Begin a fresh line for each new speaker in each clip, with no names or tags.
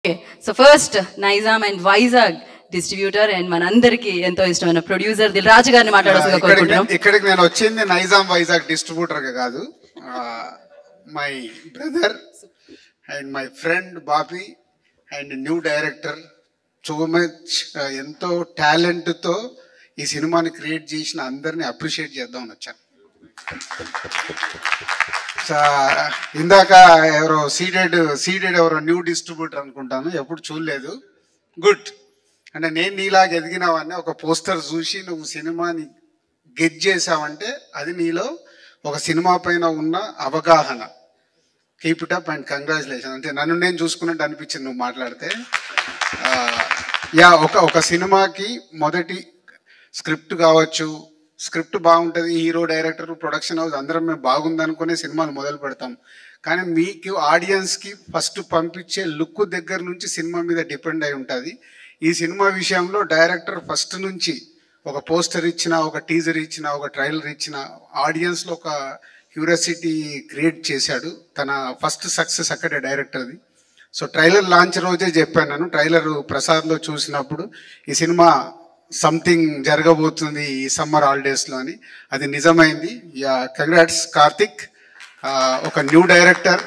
okay so first Nizam and Vizag distributor and మనందరికీ ఎంతో ఇష్టమైన ప్రొడ్యూసర్ దిల్ రాజు గారిని మాట్లాడాల్సిందిగా
ఇక్కడికి
కోరుకుంటున్నాం
నేను- ఇక్కడికి నేను వచ్చింది నైజాం వైజాగ్ డిస్ట్రిబ్యూటర్ గా కాదు my brother and my friend Bobby and new director so much ఎంతో టాలెంట్ తో ఈ సినిమాని క్రియేట్ చేసిన అందరిని అప్రిషియేట్ చేద్దామని వచ్చాను సో, ఇందాక ఎవరో సీడెడ్ సీడెడ్ ఎవరో న్యూ డిస్ట్రిబ్యూటర్ అనుకుంటాను ఎప్పుడు చూడలేదు గుడ్ అంటే నేను నీలాగా ఎదిగినావని ఒక పోస్టర్ చూసి నువ్వు సినిమాని గెట్ చేసావంటే అది నీలో ఒక సినిమా పైన ఉన్న అవగాహన keep it up and congratulation అంటే నన్ను నేను చూసుకున్నట్టు అనిపించింది నువ్వు మాట్లాడితే ఆ, యా ఒక ఒక సినిమాకి మొదటి స్క్రిప్ట్ కావచ్చు స్క్రిప్ట్ బాగుంటుంది హీరో డైరెక్టర్ ప్రొడక్షన్ హౌస్ అందరం మేము బాగుంది అనుకునే సినిమాలు మొదలు పెడతాం కానీ మీకు ఆడియన్స్కి ఫస్ట్ పంపించే లుక్ దగ్గర నుంచి సినిమా మీద డిపెండ్ అయి ఉంటుంది ఈ సినిమా విషయంలో డైరెక్టర్ ఫస్ట్ నుంచి ఒక పోస్టర్ ఇచ్చిన ఒక టీజర్ ఇచ్చిన ఒక ట్రైలర్ ఇచ్చిన ఆడియన్స్లో ఒక క్యూరియాసిటీ క్రియేట్ చేశాడు తన ఫస్ట్ సక్సెస్ అక్కడే డైరెక్టర్ది సో ట్రైలర్ లాంచ్ రోజే చెప్పాను నేను ట్రైలర్ ప్రసాద్లో చూసినప్పుడు ఈ సినిమా సంథింగ్ జరగబోతుంది ఈ సమ్మర్ హాలిడేస్లో అని అది నిజమైంది యా కంగ్రాట్స్ కార్తిక్ ఆ, ఒక న్యూ డైరెక్టర్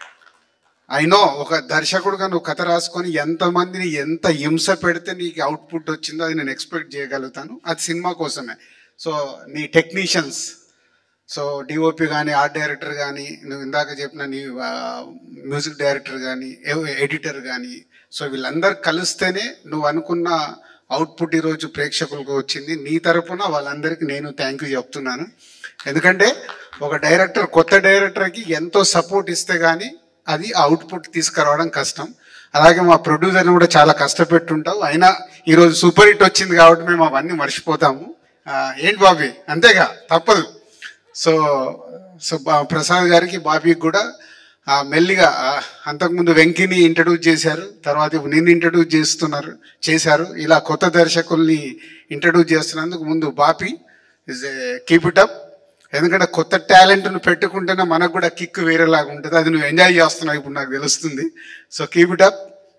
ఐ నో ఒక దర్శకుడుగా నువ్వు కథ రాసుకొని ఎంతమందిని ఎంత హింస పెడితే నీకు అవుట్పుట్ వచ్చిందో అది నేను ఎక్స్పెక్ట్ చేయగలుగుతాను అది సినిమా కోసమే సో నీ టెక్నీషియన్స్ సో డిఓపి కానీ ఆర్ట్ డైరెక్టర్ కానీ నువ్వు ఇందాక చెప్పిన నీ మ్యూజిక్ డైరెక్టర్ కానీ ఎడిటర్ కానీ సో వీళ్ళందరూ కలిస్తేనే నువ్వు అనుకున్న అవుట్పుట్ ఈరోజు ప్రేక్షకులకు వచ్చింది నీ తరపున వాళ్ళందరికీ నేను థ్యాంక్ యూ చెప్తున్నాను ఎందుకంటే ఒక డైరెక్టర్ కొత్త డైరెక్టర్కి ఎంతో సపోర్ట్ ఇస్తే కానీ అది అవుట్పుట్ తీసుకురావడం కష్టం అలాగే మా ప్రొడ్యూసర్ని కూడా చాలా కష్టపెట్టుంటావు అయినా ఈరోజు సూపర్ హిట్ వచ్చింది కాబట్టి మేము అవన్నీ మర్చిపోతాము ఆ, ఏంటి బాబీ అంతేగా తప్పదు సో సో బా- ప్రసాద్ గారికి బాబీకి కూడా ఆ, మెల్లిగా ఆ, అంతకుముందు వెంకిని ఇంట్రడ్యూస్ చేశారు తర్వాత ఇప్పుడు నిన్ను ఇంట్రడ్యూస్ చేస్తున్నారు చేశారు ఇలా కొత్త దర్శకుల్ని ఇంట్రడ్యూస్ చేస్తున్నందుకు ముందు Bapi is keep it up ఎందుకంటే కొత్త టాలెంట్ను పెట్టుకుంటేనే మనకు కూడా కిక్ వేరేలాగా ఉంటుంది అది నువ్వు ఎంజాయ్ చేస్తున్నావు ఇప్పుడు నాకు తెలుస్తుంది so keep it up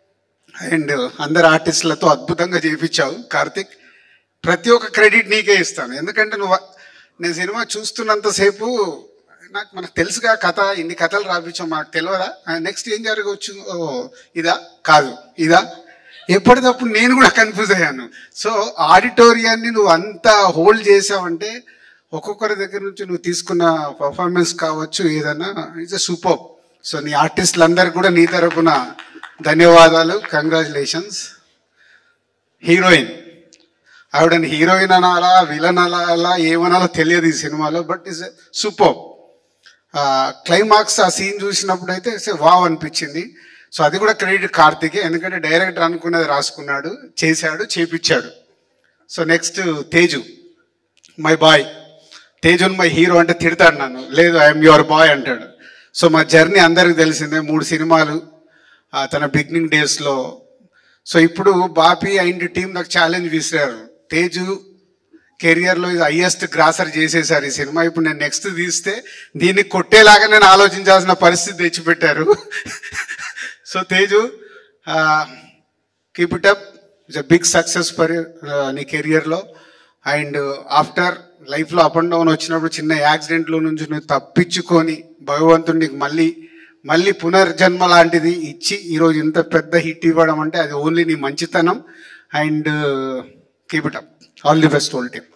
and అందరు ఆర్టిస్టులతో అద్భుతంగా చేయించావు కార్తిక్ ప్రతి ఒక్క క్రెడిట్ నీకే ఇస్తాను ఎందుకంటే నువ్వు నేను సినిమా చూస్తున్నంతసేపు నాకు మనకు తెలుసుగా కథ ఇన్ని కథలు రాపించాం మనకు తెలియదా నెక్స్ట్ ఏం జరగవచ్చు ఓ ఇదా కాదు ఇదా ఎప్పటికప్పుడు నేను కూడా కన్ఫ్యూజ్ అయ్యాను సో ఆడిటోరియాన్ని నువ్వు అంతా హోల్డ్ చేసావంటే ఒక్కొక్కరి దగ్గర నుంచి నువ్వు తీసుకున్న పర్ఫార్మెన్స్ కావచ్చు ఏదైనా ఇట్స్ సూపర్ సో నీ ఆర్టిస్టులందరికీ కూడా నీ తరపున ధన్యవాదాలు కంగ్రాచులేషన్స్ హీరోయిన్ ఆవిడని హీరోయిన్ అనాలా విలన్ అనాలా ఏమనాలో తెలియదు ఈ సినిమాలో బట్ ఇస్ సూపర్ క్లైమాక్స్ ఆ సీన్ చూసినప్పుడు అయితే వావ్ అనిపించింది సో అది కూడా క్రెడిట్ కార్తికే ఎందుకంటే డైరెక్టర్ అనుకున్నది రాసుకున్నాడు చేశాడు చేపించాడు so next Teju my boy తేజున్ మై హీరో అంటే తిడతాడు నన్ను లేదు ఐఎమ్ యువర్ బాయ్ అంటాడు సో మా జర్నీ అందరికి తెలిసిందే మూడు సినిమాలు ఆ, తన బిగినింగ్ డేస్లో సో ఇప్పుడు బాపి అండ్ టీం నాకు ఛాలెంజ్ విసిరారు తేజు కెరియర్లో ఇది హయ్యెస్ట్ గ్రాసర్ చేసేసారు ఈ సినిమా ఇప్పుడు నేను నెక్స్ట్ తీస్తే దీన్ని కొట్టేలాగా నేను ఆలోచించాల్సిన పరిస్థితి తెచ్చిపెట్టారు so Teju keep it up it's a big success for నీ కెరియర్లో అండ్ ఆఫ్టర్ లైఫ్లో అప్ అండ్ డౌన్ వచ్చినప్పుడు చిన్న యాక్సిడెంట్లో నుంచి నువ్వు తప్పించుకొని భగవంతుడు నీకు మళ్ళీ మళ్ళీ పునర్జన్మ లాంటిది ఇచ్చి ఈరోజు ఇంత పెద్ద హిట్ ఇవ్వడం అంటే అది ఓన్లీ నీ మంచితనం and keep it up all the best all team